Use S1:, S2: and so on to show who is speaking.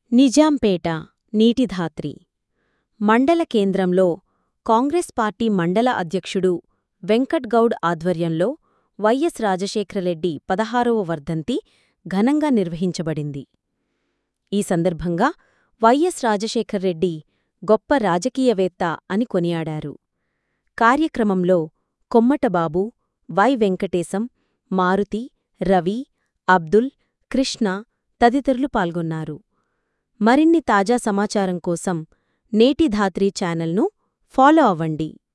S1: నిజాంపేట నీటిధాత్రి మండల కేంద్రంలో కాంగ్రెస్ పార్టీ మండల అధ్యక్షుడు వెంకట్ గౌడ్ ఆధ్వర్యంలో వైఎస్ రాజశేఖరరెడ్డి పదహారవ వర్ధంతి ఘనంగా నిర్వహించబడింది ఈ సందర్భంగా వైఎస్ రాజశేఖర్రెడ్డి గొప్ప రాజకీయవేత్త అని కొనియాడారు కార్యక్రమంలో కొమ్మటబాబు వై వెంకటేశం మారుతి రవి అబ్దుల్ కృష్ణ తదితరులు పాల్గొన్నారు మరిన్ని తాజా సమాచారం కోసం నేటి ధాత్రి ఛానల్ను ఫాలో అవ్వండి